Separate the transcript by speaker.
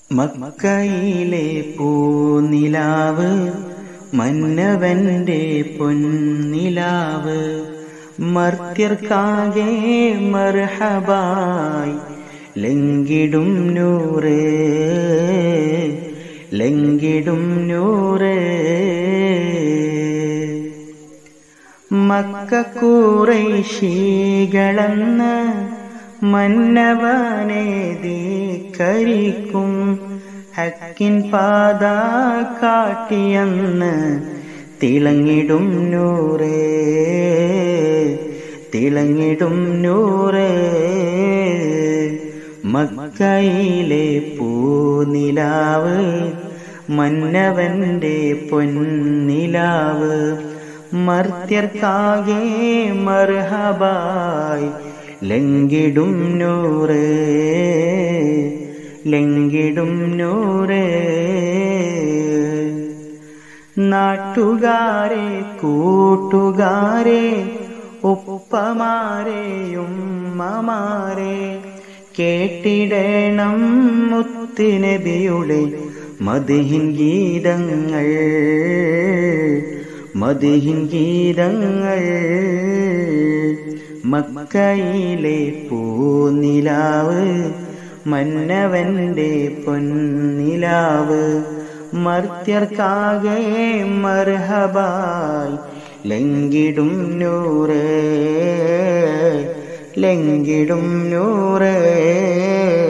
Speaker 1: മക്കയിലെ പൂനിലാവ് മന്നവന്റെ പൊന്നിലാവ് മർത്യർക്കാകെ മർഹബായി ലംഘിടും നൂറ് ലംഘിടും നൂറ് മക്കൂറൈശീകളെന്ന് മന്നവനെ ധിക്കരിക്കും ഹക്കിൻ പാത കാട്ടിയെന്ന് തിളങ്ങിടും നൂറേ തിളങ്ങിടും നൂറേ മക്കയിലെ പൂനിലാവ് മന്നവന്റെ പൊന്നിലാവ് മർത്യർക്കാകെ മർഹബായി ലംഘിടും നൂറ് ലംഘിടും നൂറ് നാട്ടുകാരെ കൂട്ടുകാരെ ഉപ്പമാരെയും ഉമ്മമാരെ കേട്ടിടണം മുത്തുനബിയുടെ മതിഹിൻ ഗീതങ്ങൾ മതിഹിൻ ഗീതങ്ങൾ മക്കയിലെ പൂനിലാവ് മന്നവന്റെ പൊന്നിലാവ് മർത്യർക്കാകെ മർഹബായി ലംഘിടും നൂറ് ലംഘിടും നൂറ്